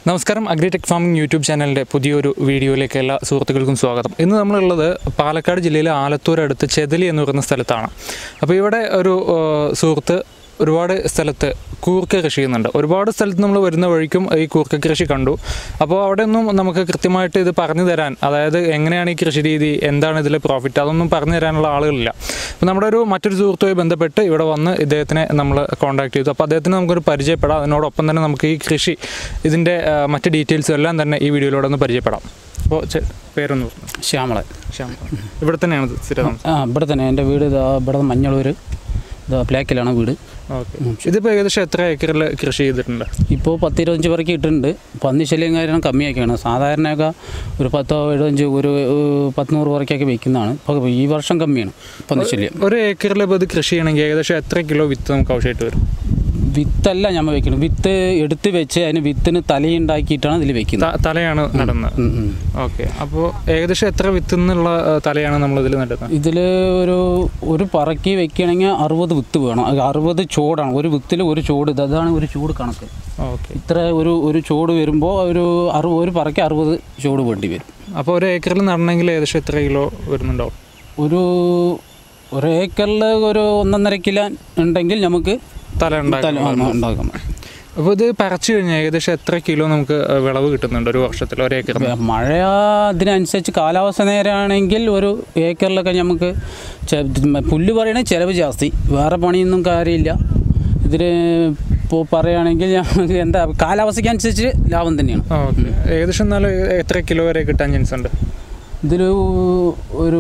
നമസ്കാരം agritech farming YouTube ചാനലിൻ്റെ പുതിയൊരു വീഡിയോയിലേക്ക് എല്ലാ സുഹൃത്തുക്കൾക്കും സ്വാഗതം ഇന്ന് നമ്മളുള്ളത് പാലക്കാട് ജില്ലയിലെ ആലത്തൂർ അടുത്ത് ചെതലി എന്ന് പറയുന്ന സ്ഥലത്താണ് അപ്പോൾ ഇവിടെ ഒരു ആ, സുഹൃത്ത് ഒരുപാട് സ്ഥലത്ത് കൂർക്ക കൃഷി ചെയ്യുന്നുണ്ട് ഒരുപാട് സ്ഥലത്ത് നമ്മൾ വരുന്ന വഴിക്കും ഈ കൂർക്ക കൃഷി കണ്ടു അപ്പോൾ അവിടെ ഒന്നും നമുക്ക് കൃത്യമായിട്ട് ഇത് പറഞ്ഞു തരാൻ അതായത് എങ്ങനെയാണ് ഈ കൃഷി രീതി എന്താണ് ഇതിലെ പ്രോഫിറ്റ് അതൊന്നും പറഞ്ഞു തരാനുള്ള ആളുകളില്ല അപ്പോൾ നമ്മുടെ ഒരു മറ്റൊരു സുഹൃത്തുമായി ബന്ധപ്പെട്ട് ഇവിടെ വന്ന് ഇദ്ദേഹത്തിനെ നമ്മൾ കോൺടാക്ട് ചെയ്തു അപ്പോൾ അദ്ദേഹത്തിന് നമുക്കൊരു പരിചയപ്പെടാം അതിനോടൊപ്പം തന്നെ നമുക്ക് ഈ കൃഷി ഇതിൻ്റെ ആ, മറ്റ് ഡീറ്റെയിൽസും എല്ലാം തന്നെ ഈ വീഡിയോയിലൂടെ ഒന്ന് പരിചയപ്പെടാം അപ്പോൾ ചെ- പേരൊന്ന് പറഞ്ഞു ശ്യാമള ശ്യാം ഇവിടെ തന്നെയാണ് ഇത് സ്ഥിരം ആ ഇവിടെ തന്നെ എൻ്റെ വീട് ഇതാ ഇവിടെ മഞ്ഞളൂർ ഇതാ പ്ലാക്കിലാണ് വീട് ഓക്കെ ഇതിപ്പോൾ ഏകദേശം എത്ര ഏക്കറിൽ കൃഷി ചെയ്തിട്ടുണ്ട് ഇപ്പോൾ പത്ത് ഇരുപത്തഞ്ച് പേർക്ക് ഇട്ടിട്ടുണ്ട് പന്നി ശല്യം കാരണം കമ്മിയൊക്കെയാണ് സാധാരണയൊക്കെ ഒരു പത്തോ എഴുപത്തഞ്ച് ഒരു ഏഹ്, പത്തുനൂറ് പേർക്കൊക്കെ വെക്കുന്നതാണ് ഇപ്പോൾ ഈ വർഷം കമ്മിയാണ് പന്നി ശല്യം ഒരു ഏക്കറിൽ ഇപ്പോൾ ഇത് കൃഷി ചെയ്യണമെങ്കിൽ ഏകദേശം എത്ര കിലോ വിത്ത് നമുക്ക് ആവശ്യമായിട്ട് വരും വിത്തല്ല ഞമ്മ വെക്കണം വിത്ത് എടുത്ത് വെച്ച് അതിന് വിത്തിന് തലയുണ്ടാക്കിയിട്ടാണ് ഇതിൽ വെക്കുന്നത് ത- തലയാണ് നടുന്നത് ഉം, ഉം. ഓക്കെ അപ്പോൾ ഏകദേശം എത്ര വിത്ത് എന്നുള്ള ആ, തലയാണ് നമ്മൾ ഇതിൽ നടുന്നത് ഇതിൽ ഒരു ഒരു പറക്കി വെക്കുകയാണെങ്കിൽ അറുപത് വിത്ത് വേണം അത് അറുപത് ചോടാണ് ഒരു വിത്തിൽ ഒരു ചോട് ഇത് അതാണ് ഒരു ചൂട് കണക്ക് ഓക്കെ ഇത്ര ഒരു ഒരു ചോട് വരുമ്പോൾ ഒരു അറു ഒരു പറയ്ക്ക് അറുപത് ചോട് വേണ്ടി വരും അപ്പോൾ ഒരു ഏക്കറിൽ നടണമെങ്കിൽ ഏകദേശം എത്ര കിലോ വരുന്നുണ്ടാവും ഒരു ഒരു ഏക്കറിൽ ഒരു ഒന്നൊന്നര കിലോ ഉണ്ടെങ്കിൽ നമുക്ക് തല തല ഉണ്ടാക്കും ആ, ഉണ്ടാക്കാം അപ്പോൾ ഇത് പറിച്ചു കഴിഞ്ഞാൽ ഏകദേശം എത്ര കിലോ നമുക്ക് ആ, വിളവ് കിട്ടുന്നുണ്ട് ഒരു വർഷത്തിൽ ഒരു ഏക്കറിൽ മഴ ഇതിനനുസരിച്ച് കാലാവസ്ഥ നേരാണെങ്കിൽ ഒരു ഏക്കറിലൊക്കെ നമുക്ക് ചെ- പുല്ല് പറയണേ ചിലവ് ജാസ്തി വേറെ പണിയൊന്നും കാര്യമില്ല ഇതിൽ ഇപ്പോൾ പറയുകയാണെങ്കിൽ ഞങ്ങൾക്ക് എന്താ കാലാവസ്ഥയ്ക്ക് അനുസരിച്ച് ലാഭം തന്നെയാണ് ആ ഓക്കെ ഏകദേശം എന്നാലും എത്ര കിലോ വരെ കിട്ടാൻ ചാൻസ് ഉണ്ട് ഇതിൽ ഒരു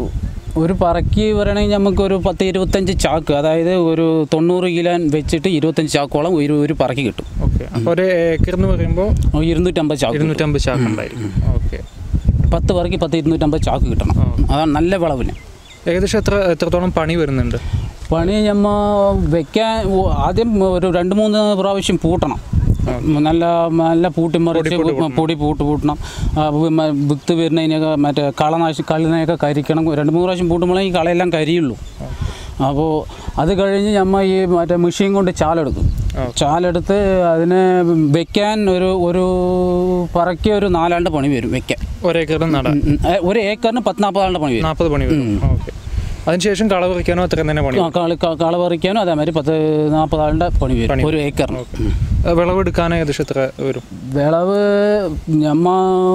ഒരു പറക്കി പറയണമെങ്കിൽ നമുക്കൊരു പത്ത് ഇരുപത്തഞ്ച് ചാക്ക് അതായത് ഒരു തൊണ്ണൂറ് കിലോ വെച്ചിട്ട് ഇരുപത്തഞ്ച് ചാക്കോളം ഒരു ഒരു പറക്കി കിട്ടും ഓക്കെ അപ്പോൾ ഒരു ഏക്കർ എന്ന് പറയുമ്പോൾ ഒരു ഇരുന്നൂറ്റമ്പത് ചാക്ക് കിട്ടും. ഇരുന്നൂറ്റമ്പത് ചാക്ക് ഉണ്ടായിരിക്കും ഓക്കെ പത്ത് പറക്കി പത്ത് ഇരുന്നൂറ്റമ്പത് ചാക്ക് കിട്ടണം ആ. അതാണ് നല്ല വിളവിന് ഏകദേശം എത്ര എത്രത്തോളം പണി വരുന്നുണ്ട് പണി ഞമ്മ വെക്കാൻ ഓ- ആദ്യം ഒരു രണ്ട് മൂന്ന് പ്രാവശ്യം പൂട്ടണം നല്ല നല്ല പൂട്ടി മറിച്ച് പൊടി പൂട്ട് പൂട്ടണം ആ, വി- മ- വിത്ത് വരുന്നതിനൊക്കെ മറ്റേ കളനാശി കളിനെയൊക്കെ കരിക്കണം രണ്ട് മൂന്ന് പ്രാവശ്യം പൂട്ടുമ്പോഴേ ഈ കളയെല്ലാം കരിയുള്ളൂ അപ്പോൾ അത് കഴിഞ്ഞ് ഞമ്മ ഈ മറ്റേ മെഷീൻ കൊണ്ട് ചാലെടുക്കും ആ. ചാലെടുത്ത് അതിനെ വെക്കാൻ ഒരു ഒരു പറക്കി ഒരു നാലാണ്ട് പണി വരും വെക്കാൻ ഒരേക്കറിൽ നടാൻ ഉം, ഉം. ഏ, ഒരു ഏക്കറിന് പത്ത് നാൽപ്പതാണ്ട് പണി വരും നാൽപ്പത് പണി വരും ഓക്കെ അതിനുശേഷം കള പറിക്കാനോ അത്രയും തന്നെ പണി ആ, കള ക- കള പറിക്കാനും അതേമാതിരി പത്ത് നാൽപ്പതാളുടെ പണി വരും ഒരു ഏക്കറിന് ഉം. ആ, വിളവെടുക്കാനോ ഏകദേശം എത്ര വരും വിളവ് ഞമ്മ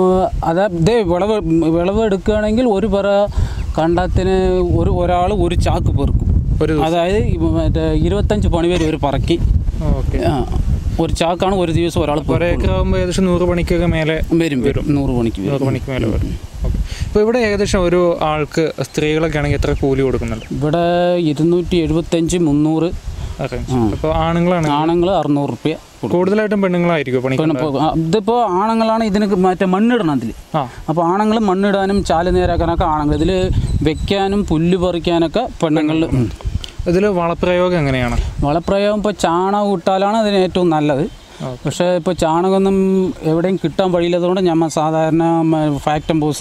അതാ ഇതേ വിളവ് വിളവ് എടുക്കുകയാണെങ്കിൽ ഒരു പറ കണ്ടത്തിന് ഒരു ഒരാൾ ഒരു ചാക്ക് പെറുക്കും ഒരു ദിവസം അതായത് ഈ മറ്റേ ഇരുപത്തഞ്ച് പണി വരെ ഒരു പറക്കി ഓക്കെ ആ, ഒരു ചാക്കാണ് ഒരു ദിവസം ഒരാൾ പെറുക്കും. ഒരേക്കർ ആകുമ്പോൾ ഏകദേശം നൂറ് പണിക്കൊക്കെ മേലെ വരും വരും നൂറ് മണിക്ക് നൂറ് വരും പണിക്ക് മേലെ വരും ഓക്കെ ഇപ്പോൾ ഇവിടെ ഏകദേശം ഒരു ആൾക്ക് സ്ത്രീകളൊക്കെ ആണെങ്കിൽ എത്ര കൂലി കൊടുക്കുന്നുണ്ട് ഇവിടെ ഇരുന്നൂറ്റി എഴുപത്തഞ്ച് മുന്നൂറ് അപ്പോൾ ആണുങ്ങളാണ് ആണുങ്ങൾ അറുന്നൂറ് റുപ്യ കൊടുക്കും. കൂടുതലായിട്ടും പെണ്ണുങ്ങളായിരിക്കും പണി പിന്നെ ഇപ്പോൾ ഇതിപ്പോൾ ആണുങ്ങളാണ് ഇതിന് മറ്റേ മണ്ണിടണം അതിൽ ആ അപ്പോൾ ആണുങ്ങൾ മണ്ണിടാനും ചാല് നേരാക്കാനൊക്കെ ആണുങ്ങൾ ഇതിൽ വെക്കാനും പുല്ല് പറിക്കാനൊക്കെ പെണ്ണുങ്ങൾ ഇതിൽ വളപ്രയോഗം എങ്ങനെയാണ് വളപ്രയോഗം ഇപ്പോൾ ചാണകം ഇട്ടാലാണ് അതിന് ഏറ്റവും നല്ലത് ഓക്കെ. പക്ഷേ ഇപ്പോൾ ചാണകമൊന്നും എവിടെയും കിട്ടാൻ വഴിയില്ലാത്തതുകൊണ്ട് ഞമ്മ സാധാരണ ഫാക്ടംബോസ്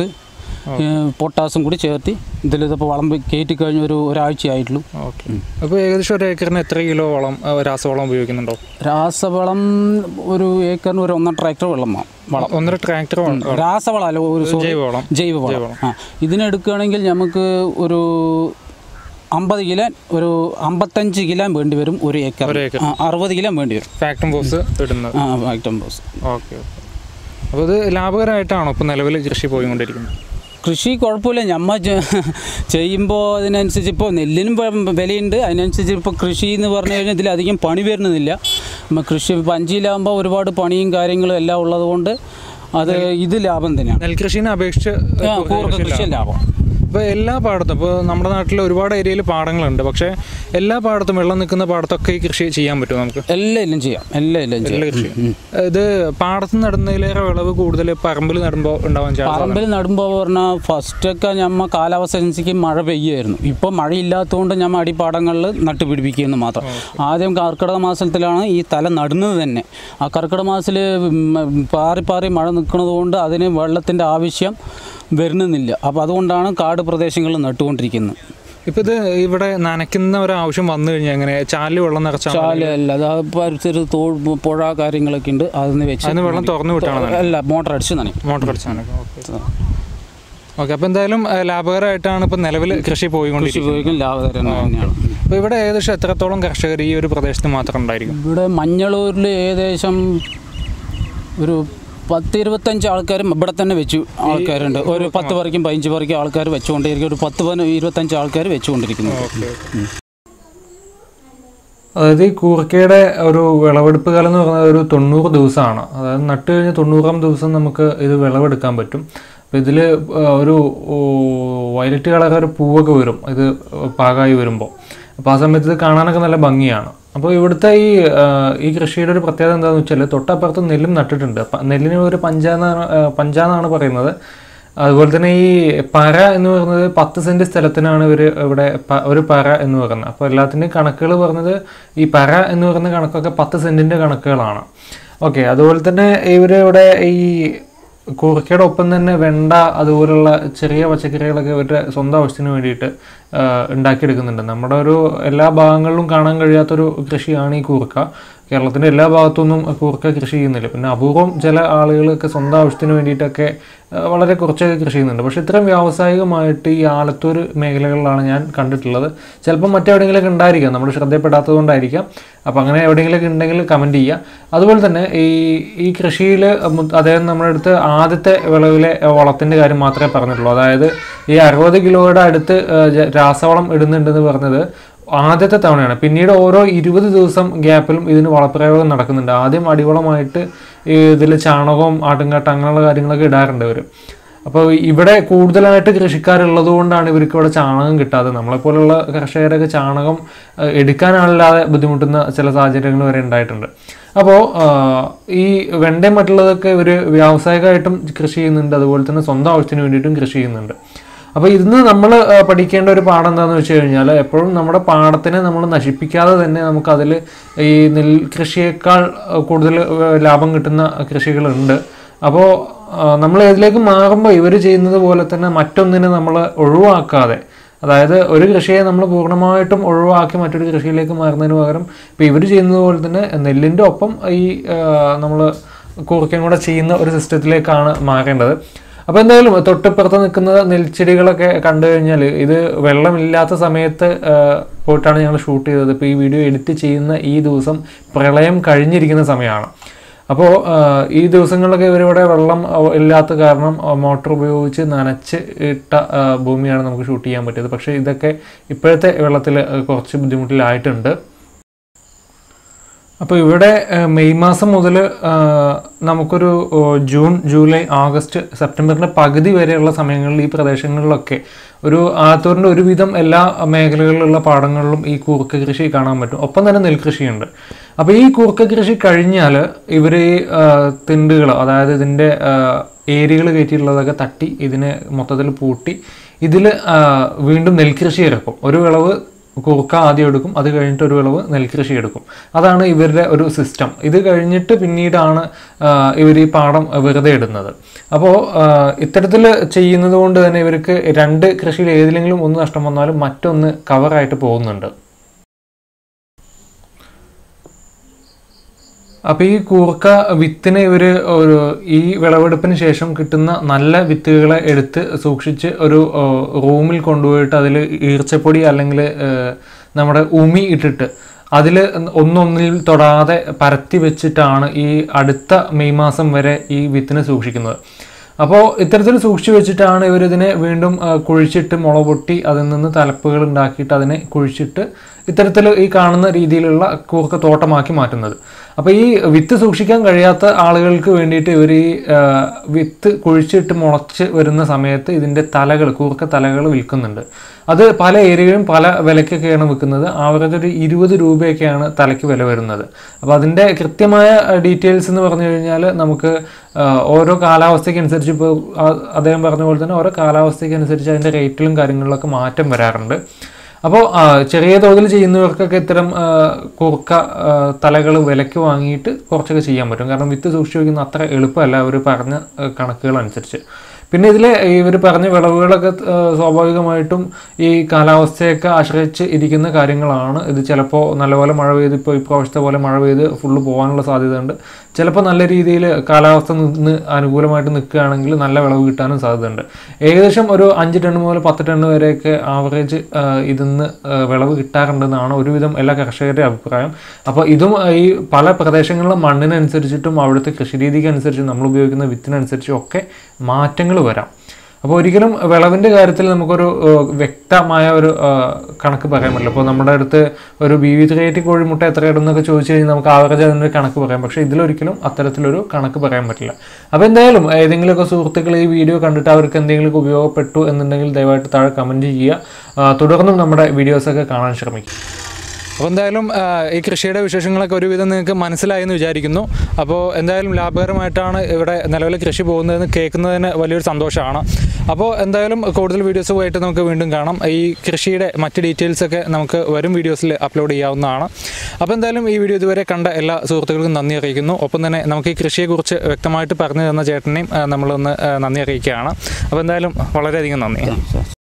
പൊട്ടാസും കൂടി ചേർത്തി ഇതിലിതിപ്പോൾ വളം കയറ്റി കഴിഞ്ഞ ഒരു ഒരാഴ്ചയായിട്ടുള്ളൂ ഓക്കെ അപ്പോൾ ഏകദേശം ഒരു ഏക്കറിന് എത്ര കിലോ വളം ആ, രാസവളം ഉപയോഗിക്കുന്നുണ്ടോ രാസവളം ഒരു ഏക്കറിന് ഒരു ഒന്നര ട്രാക്ടർ വെള്ളം വേണം വളം ഒന്നര ട്രാക്ടർ രാസവളം അല്ല ഒരു sorry, ജൈവവളം ജൈവവളം ആ ഇതിനെടുക്കുകയാണെങ്കിൽ നമുക്ക് ഒരു അമ്പത് കിലോ ഒരു അമ്പത്തഞ്ച് കിലോ വേണ്ടി വരും ഒരു ഏക്കർ ഒരു ഏക്കർ. ആ, അറുപത് കിലോ വേണ്ടി വരും ഫാക്ടം ബോസ് ഇടുന്നത് ആ ഫാക്ടംബോസ് ഓക്കെ ഓക്കെ അപ്പോൾ ഇത് ലാഭകരമായിട്ടാണോ ഇപ്പോൾ നിലവിൽ കൃഷി പോയിക്കൊണ്ടിരിക്കുന്നത് കൃഷി കുഴപ്പമില്ല ഞമ്മ ചെയ്യുമ്പോൾ അതിനനുസരിച്ച് ഇപ്പോൾ നെല്ലിനും വ- വിലയുണ്ട് അതിനനുസരിച്ച് ഇപ്പോൾ കൃഷി എന്ന് പറഞ്ഞു കഴിഞ്ഞാൽ ഇതിലധികം പണി വരുന്നില്ല നമ്മൾ കൃഷി പഞ്ചിയിലാകുമ്പോൾ ഒരുപാട് പണിയും കാര്യങ്ങളും എല്ലാം ഉള്ളതുകൊണ്ട് അത് ഇത് ലാഭം തന്നെയാണ് നെൽകൃഷിനെ അപേക്ഷിച്ച് ആ, കൂർക്ക കൃഷി ലാഭം ഇപ്പോൾ എല്ലാ പാടത്തും ഇപ്പോൾ നമ്മുടെ നാട്ടിൽ ഒരുപാട് ഏരിയയിൽ പാടങ്ങളുണ്ട് പക്ഷേ എല്ലാ പാടത്തും വെള്ളം നിൽക്കുന്ന പാടത്തൊക്കെ ഈ കൃഷി ചെയ്യാൻ പറ്റും നമുക്ക് എല്ലാം എല്ലാം ചെയ്യാം എല്ലാം എല്ലാം ചെയ്യാം എല്ലാ കൃഷി ഇത് പാടത്ത് നടുന്നതിലേറെ വിളവ് കൂടുതൽ പറമ്പിൽ നടുമ്പോൾ ഉണ്ടാവാൻ ചാൻസ് പറമ്പിൽ നടുമ്പോൾ പറഞ്ഞാൽ ഫസ്റ്റൊക്കെ ഞമ്മ കാലാവസ്ഥ അനുസരിച്ച് മഴ പെയ്യുമായിരുന്നു ഇപ്പോൾ മഴയില്ലാത്തതുകൊണ്ട് ഞമ്മ അടിപ്പാടങ്ങളിൽ നട്ടുപിടിപ്പിക്കുന്നു മാത്രം ആദ്യം കർക്കിടക മാസത്തിലാണ് ഈ തല നടുന്നത് തന്നെ ആ കർക്കിടക മാസത്തിൽ പാറി പാറി മഴ നിൽക്കുന്നത് കൊണ്ട് അതിന് വെള്ളത്തിൻ്റെ ആവശ്യം വരുന്നില്ല അപ്പോൾ അതുകൊണ്ടാണ് കാട് പ്രദേശങ്ങളിൽ നട്ടുകൊണ്ടിരിക്കുന്നത് ഇപ്പം ഇത് ഇവിടെ നനയ്ക്കുന്ന ഒരു ആവശ്യം വന്നു കഴിഞ്ഞാൽ എങ്ങനെ ചാലിൽ വെള്ളം നിറച്ചാൽ ചാല് അല്ല അത് പരിസരത്ത് തോ പുഴ കാര്യങ്ങളൊക്കെ ഉണ്ട് അതിന് വെച്ച് അതിന് വെള്ളം തുറന്നു വിട്ടാണ് നനയ്ക്കുക? അല്ല മോട്ടർ അടിച്ച് നനയും മോട്ടർ അടിച്ചാൽ ഓക്കെ ഓക്കെ അപ്പോൾ എന്തായാലും ഏഹ്, ലാഭകരമായിട്ടാണ് ഇപ്പം നിലവിൽ കൃഷി കൃഷി പോയിക്കൊണ്ടിരിക്കുന്നത് ഉപയോഗിക്കും ലാഭകരം തന്നെയാണ് അപ്പോൾ ഇവിടെ ഏകദേശം എത്രത്തോളം കർഷകർ ഈ ഒരു പ്രദേശത്ത് മാത്രം ഉണ്ടായിരിക്കും ഇവിടെ മഞ്ഞളൂരിൽ ഏകദേശം ഒരു പത്ത് ഇരുപത്തഞ്ച് ആൾക്കാരും ഇവിടെ തന്നെ വെച്ചു ആൾക്കാരുണ്ട് ഒരു പത്ത് പറിക്കും പതിനഞ്ച് പറിക്കും ആൾക്കാർ വെച്ചുകൊണ്ടിരിക്കും ഒരു പത്ത് പതിന ഇരുപത്തഞ്ച് ആൾക്കാർ വെച്ചുകൊണ്ടിരിക്കുന്നു അതായത് ഈ കൂർക്കയുടെ ഒരു വിളവെടുപ്പ് കാലം എന്ന് പറയുന്നത് ഒരു തൊണ്ണൂറ് ദിവസമാണ് അതായത് നട്ട് കഴിഞ്ഞ് തൊണ്ണൂറാം ദിവസം നമുക്ക് ഇത് വിളവെടുക്കാൻ പറ്റും അപ്പോൾ ഇതിൽ ഒരു ഓ, വയലറ്റ് കളർ ഒരു പൂവൊക്കെ വരും ഇത് പാകമായി വരുമ്പോൾ അപ്പോൾ ആ സമയത്ത് ഇത് കാണാനൊക്കെ നല്ല ഭംഗിയാണ് അപ്പോൾ ഇവിടുത്തെ ഈ ആ, ഈ കൃഷിയുടെ ഒരു പ്രത്യേകത എന്താണെന്ന് വെച്ചാൽ തൊട്ടപ്പുറത്ത് നെല്ലും നട്ടിട്ടുണ്ട് പ- നെല്ലിന് ഒരു പഞ്ചാന്നാണ് പഞ്ചാന്നാണ് പറയുന്നത് അതുപോലെ തന്നെ ഈ പര എന്ന് പറയുന്നത് പത്ത് സെന്റ് സ്ഥലത്തിനാണ് ഇവർ ഇവിടെ പ- ഒരു പര എന്ന് പറയുന്നത് അപ്പോൾ എല്ലാത്തിൻ്റെയും കണക്കുകൾ പറഞ്ഞത് ഈ പര എന്ന് പറയുന്ന കണക്കൊക്കെ പത്ത് സെന്റിന്റെ കണക്കുകളാണ് ഓക്കെ അതുപോലെ തന്നെ ഇവർ ഇവിടെ ഈ കൂർക്കയുടെ ഒപ്പം തന്നെ വെണ്ട അതുപോലുള്ള ചെറിയ പച്ചക്കറികളൊക്കെ ഇവരുടെ സ്വന്തം ആവശ്യത്തിന് വേണ്ടിയിട്ട് ആ, ഉണ്ടാക്കിയെടുക്കുന്നുണ്ട് നമ്മുടെ ഒരു എല്ലാ ഭാഗങ്ങളിലും കാണാൻ കഴിയാത്തൊരു കൃഷിയാണ് ഈ കൂർക്ക കേരളത്തിൻ്റെ എല്ലാ ഭാഗത്തുനിന്നും കൂർക്ക കൃഷി ചെയ്യുന്നില്ല പിന്നെ അപൂർവം ചില ആളുകളൊക്കെ സ്വന്തം ആവശ്യത്തിന് വേണ്ടിയിട്ടൊക്കെ ആ, വളരെ കുറച്ചൊക്കെ കൃഷി ചെയ്യുന്നുണ്ട് പക്ഷേ ഇത്രയും വ്യാവസായികമായിട്ട് ഈ ആലത്തൂർ മേഖലകളിലാണ് ഞാൻ കണ്ടിട്ടുള്ളത് ചിലപ്പോൾ മറ്റെവിടെയെങ്കിലുമൊക്കെ ഉണ്ടായിരിക്കാം നമ്മൾ ശ്രദ്ധപ്പെടാത്തത് കൊണ്ടായിരിക്കാം അപ്പോൾ അങ്ങനെ എവിടെയെങ്കിലുമൊക്കെ ഉണ്ടെങ്കിൽ കമൻറ്റ് ചെയ്യുക അതുപോലെ തന്നെ ഈ ഈ കൃഷിയിൽ അദ്ദേഹം നമ്മുടെ അടുത്ത് ആദ്യത്തെ വിളവിലെ വളത്തിൻ്റെ കാര്യം മാത്രമേ പറഞ്ഞിട്ടുള്ളൂ അതായത് ഈ അറുപത് കിലോയുടെ അടുത്ത് ആ, ജ- രാസവളം ഇടുന്നുണ്ടെന്ന് പറഞ്ഞത് ആദ്യത്തെ തവണയാണ് പിന്നീട് ഓരോ ഇരുപത് ദിവസം ഗ്യാപ്പിലും ഇതിന് വളപ്രയോഗം നടക്കുന്നുണ്ട് ആദ്യം അടിവളമായിട്ട് ഇതിൽ ചാണകവും ആട്ടുംകാട്ട അങ്ങനെയുള്ള കാര്യങ്ങളൊക്കെ ഇടാറുണ്ട് ഇവർ അപ്പോൾ ഇവിടെ കൂടുതലായിട്ട് കൃഷിക്കാരുള്ളത് കൊണ്ടാണ് ഇവർക്ക് ഇവിടെ ചാണകം കിട്ടാതെ നമ്മളെപ്പോലുള്ള കർഷകരൊക്കെ ചാണകം ഏഹ്, എടുക്കാനാളില്ലാതെ ബുദ്ധിമുട്ടുന്ന ചില സാഹചര്യങ്ങൾ വരെ ഉണ്ടായിട്ടുണ്ട് അപ്പോൾ ഈ വെണ്ടയും മറ്റുള്ളതൊക്കെ ഇവർ വ്യാവസായികമായിട്ടും കൃഷി ചെയ്യുന്നുണ്ട് അതുപോലെ തന്നെ സ്വന്തം ആവശ്യത്തിന് വേണ്ടിയിട്ടും കൃഷി ചെയ്യുന്നുണ്ട് അപ്പോൾ ഇന്ന് നമ്മൾ പഠിക്കേണ്ട ഒരു പാഠം എന്താണെന്ന് വെച്ച് കഴിഞ്ഞാൽ എപ്പോഴും നമ്മുടെ പാടത്തിനെ നമ്മൾ നശിപ്പിക്കാതെ തന്നെ നമുക്കതിൽ ഈ നെൽ കൃഷിയേക്കാൾ ആ, കൂടുതൽ ആ, ലാഭം കിട്ടുന്ന കൃഷികളുണ്ട് അപ്പോൾ നമ്മൾ ഇതിലേക്ക് മാറുമ്പോൾ ഇവർ ചെയ്യുന്നത് പോലെ തന്നെ മറ്റൊന്നിനെ നമ്മൾ ഒഴിവാക്കാതെ അതായത് ഒരു കൃഷിയെ നമ്മൾ പൂർണ്ണമായിട്ടും ഒഴിവാക്കി മറ്റൊരു കൃഷിയിലേക്ക് മാറുന്നതിന് പകരം ഇപ്പോൾ ഇവർ ചെയ്യുന്നത് പോലെ തന്നെ നെല്ലിൻ്റെ ഒപ്പം ഈ നമ്മൾ കൂർക്കയും കൂടെ ചെയ്യുന്ന ഒരു സിസ്റ്റത്തിലേക്കാണ് മാറേണ്ടത് അപ്പോൾ എന്തായാലും തൊട്ടിപ്പുറത്ത് നിൽക്കുന്ന നെൽച്ചെടികളൊക്കെ കണ്ടു കഴിഞ്ഞാൽ ഇത് വെള്ളമില്ലാത്ത സമയത്ത് ആ, പോയിട്ടാണ് ഞങ്ങൾ ഷൂട്ട് ചെയ്തത് ഇപ്പോൾ ഈ വീഡിയോ എഡിറ്റ് ചെയ്യുന്ന ഈ ദിവസം പ്രളയം കഴിഞ്ഞിരിക്കുന്ന സമയമാണ് അപ്പോൾ ഈ ദിവസങ്ങളിലൊക്കെ ഇവരിവിടെ വെള്ളം ആ, ഇല്ലാത്ത കാരണം മോട്ടോർ ഉപയോഗിച്ച് നനച്ച് ഇട്ട ആ, ഭൂമിയാണ് നമുക്ക് ഷൂട്ട് ചെയ്യാൻ പറ്റിയത് പക്ഷേ ഇതൊക്കെ ഇപ്പോഴത്തെ വെള്ളത്തിൽ കുറച്ച് ബുദ്ധിമുട്ടിലായിട്ടുണ്ട് അപ്പോൾ ഇവിടെ ഏഹ്, മെയ് മാസം മുതൽ നമുക്കൊരു ഓ, ജൂൺ ജൂലൈ ആഗസ്റ്റ് സെപ്റ്റംബറിൻ്റെ പകുതി വരെയുള്ള സമയങ്ങളിൽ ഈ പ്രദേശങ്ങളിലൊക്കെ ഒരു ആത്തൂരിൻ്റെ ഒരുവിധം എല്ലാ മേഖലകളിലുള്ള പാടങ്ങളിലും ഈ കൂർക്ക കൃഷി കാണാൻ പറ്റും ഒപ്പം തന്നെ നെൽകൃഷിയുണ്ട് അപ്പോൾ ഈ കൂർക്ക കൃഷി കഴിഞ്ഞാൽ ഇവർ ഈ തിണ്ടുകൾ അതായത് ഇതിൻ്റെ ഏരിയകൾ കയറ്റിയിട്ടുള്ളതൊക്കെ തട്ടി ഇതിനെ മൊത്തത്തിൽ പൂട്ടി ഇതിൽ വീണ്ടും നെൽകൃഷി ഇറക്കും ഒരു വിളവ് കൂർക്ക ആദ്യം എടുക്കും അത് കഴിഞ്ഞിട്ട് ഒരു വിളവ് നെൽകൃഷി എടുക്കും അതാണ് ഇവരുടെ ഒരു സിസ്റ്റം ഇത് കഴിഞ്ഞിട്ട് പിന്നീടാണ് ഇവർ ഈ പാടം വെറുതെ ഇടുന്നത് അപ്പോൾ ഇത്തരത്തിൽ ചെയ്യുന്നത് കൊണ്ട് തന്നെ ഇവർക്ക് രണ്ട് കൃഷിയിൽ ഏതിലെങ്കിലും ഒന്ന് നഷ്ടം വന്നാലും മറ്റൊന്ന് കവറായിട്ട് പോകുന്നുണ്ട് അപ്പോൾ ഈ കൂർക്ക വിത്തിനെ ഇവർ ഒരു ഈ വിളവെടുപ്പിന് ശേഷം കിട്ടുന്ന നല്ല വിത്തുകളെ എടുത്ത് സൂക്ഷിച്ച് ഒരു ആ, റൂമിൽ കൊണ്ടുപോയിട്ട് അതിൽ ഈർച്ചപ്പൊടി അല്ലെങ്കിൽ ആ, നമ്മുടെ ഉമി ഇട്ടിട്ട് അതിൽ ഒന്നൊന്നിൽ തൊടാതെ പരത്തി വെച്ചിട്ടാണ് ഈ അടുത്ത മെയ് മാസം വരെ ഈ വിത്തിനെ സൂക്ഷിക്കുന്നത് അപ്പോൾ ഇത്തരത്തിൽ സൂക്ഷിച്ചു വെച്ചിട്ടാണ് ഇവരിതിനെ വീണ്ടും ആ, കുഴിച്ചിട്ട് മുള പൊട്ടി അതിൽ നിന്ന് തലപ്പുകൾ ഉണ്ടാക്കിയിട്ട് അതിനെ കുഴിച്ചിട്ട് ഇത്തരത്തിൽ ഈ കാണുന്ന രീതിയിലുള്ള കൂർക്ക തോട്ടമാക്കി മാറ്റുന്നത് അപ്പോൾ ഈ വിത്ത് സൂക്ഷിക്കാൻ കഴിയാത്ത ആളുകൾക്ക് വേണ്ടിയിട്ട് ഇവർ ഈ ആ, വിത്ത് കുഴിച്ചിട്ട് മുളച്ച് വരുന്ന സമയത്ത് ഇതിൻ്റെ തലകൾ കൂർക്ക തലകൾ വിൽക്കുന്നുണ്ട് അത് പല ഏരിയയിലും പല വിലയ്ക്കൊക്കെയാണ് വിൽക്കുന്നത് ആവറേജ് ഒരു ഇരുപത് രൂപയൊക്കെയാണ് തലയ്ക്ക് വില വരുന്നത് അപ്പോൾ അതിൻ്റെ കൃത്യമായ ഡീറ്റെയിൽസ് എന്ന് പറഞ്ഞു കഴിഞ്ഞാൽ നമുക്ക് ആ, ഓരോ കാലാവസ്ഥയ്ക്ക് അനുസരിച്ച് ഇപ്പോൾ അദ്ദേഹം പറഞ്ഞ പോലെ തന്നെ ഓരോ കാലാവസ്ഥയ്ക്ക് അനുസരിച്ച് അതിൻ്റെ റേറ്റിലും കാര്യങ്ങളിലൊക്കെ മാറ്റം വരാറുണ്ട് അപ്പോൾ ചെറിയ തോതിൽ ചെയ്യുന്നവർക്കൊക്കെ ഇത്തരം ആ, കുറുക്ക തലകൾ വിലയ്ക്ക് വാങ്ങിയിട്ട് കുറച്ചൊക്കെ ചെയ്യാൻ പറ്റും കാരണം വിത്ത് സൂക്ഷിച്ച് വയ്ക്കുന്ന അത്ര എളുപ്പമല്ല അവർ പറഞ്ഞ ആ, കണക്കുകൾ അനുസരിച്ച് പിന്നെ ഇതിൽ ഇവർ പറഞ്ഞ വിളവുകളൊക്കെ ആ, സ്വാഭാവികമായിട്ടും ഈ കാലാവസ്ഥയൊക്കെ ആശ്രയിച്ച് ഇരിക്കുന്ന കാര്യങ്ങളാണ് ഇത് ചിലപ്പോൾ നല്ലപോലെ മഴ പെയ്ത് ഇപ്പോൾ ഇപ്രാവശ്യത്തെ പോലെ മഴ പെയ്ത് ഫുള്ള് പോകാനുള്ള സാധ്യതയുണ്ട് ചിലപ്പോൾ നല്ല രീതിയിൽ കാലാവസ്ഥ നിന്ന് അനുകൂലമായിട്ട് നിൽക്കുകയാണെങ്കിൽ നല്ല വിളവ് കിട്ടാനും സാധ്യതയുണ്ട് ഏകദേശം ഒരു അഞ്ച് ടൺ മുതൽ പത്ത് ടൺ വരെയൊക്കെ ആവറേജ് ഇതിന്ന് ആ, വിളവ് കിട്ടാറുണ്ടെന്നാണ് ഒരുവിധം എല്ലാ കർഷകരുടെയും അഭിപ്രായം അപ്പോൾ ഇതും ആ, ഈ പല പ്രദേശങ്ങളിലും മണ്ണിനനുസരിച്ചിട്ടും അവിടുത്തെ കൃഷിരീതിക്ക് അനുസരിച്ചും നമ്മൾ ഉപയോഗിക്കുന്ന വിത്തിനനുസരിച്ചും ഒക്കെ മാറ്റങ്ങൾ വരാം അപ്പോൾ ഒരിക്കലും വിളവിൻ്റെ കാര്യത്തിൽ നമുക്കൊരു ഏഹ്, വ്യക്തമായ ഒരു ഏഹ്, കണക്ക് പറയാൻ പറ്റില്ല അപ്പോൾ നമ്മുടെ അടുത്ത് ഒരു ബി വി ത്രീ കോഴിമുട്ട എത്ര ഇടുന്നൊക്കെ ചോദിച്ചു കഴിഞ്ഞാൽ നമുക്ക് ആവറേജ് അതിൻ്റെ കണക്ക് പറയാം പക്ഷേ ഇതിലൊരിക്കലും അത്തരത്തിലൊരു കണക്ക് പറയാൻ പറ്റില്ല അപ്പോൾ എന്തായാലും ഏതെങ്കിലുമൊക്കെ സുഹൃത്തുക്കൾ ഈ വീഡിയോ കണ്ടിട്ട് അവർക്ക് എന്തെങ്കിലും ഉപയോഗപ്പെട്ടു എന്നുണ്ടെങ്കിൽ ദയവായിട്ട് താഴെ കമൻറ്റ് ചെയ്യുക ആ, തുടർന്നും നമ്മുടെ വീഡിയോസൊക്കെ കാണാൻ ശ്രമിക്കും അപ്പോൾ എന്തായാലും ആ, ഈ കൃഷിയുടെ വിശേഷങ്ങളൊക്കെ ഒരുവിധം നിങ്ങൾക്ക് മനസ്സിലായി എന്ന് വിചാരിക്കുന്നു അപ്പോൾ എന്തായാലും ലാഭകരമായിട്ടാണ് ഇവിടെ നിലവിൽ കൃഷി പോകുന്നതെന്ന് കേൾക്കുന്നതിന് വലിയൊരു സന്തോഷമാണ് അപ്പോൾ എന്തായാലും കൂടുതൽ വീഡിയോസുമായിട്ട് നമുക്ക് വീണ്ടും കാണാം ഈ കൃഷിയുടെ മറ്റ് ഡീറ്റെയിൽസ് ഒക്കെ നമുക്ക് വരും വീഡിയോസിൽ അപ്ലോഡ് ചെയ്യാവുന്നതാണ് അപ്പോൾ എന്തായാലും ഈ വീഡിയോ ഇതുവരെ കണ്ട എല്ലാ സുഹൃത്തുക്കൾക്കും നന്ദി അറിയിക്കുന്നു ഒപ്പം തന്നെ നമുക്ക് ഈ കൃഷിയെക്കുറിച്ച് വ്യക്തമായിട്ട് പറഞ്ഞു തന്ന ചേട്ടനെയും ആ, നമ്മളൊന്ന് ആ, നന്ദി അറിയിക്കുകയാണ് അപ്പോൾ എന്തായാലും വളരെയധികം നന്ദി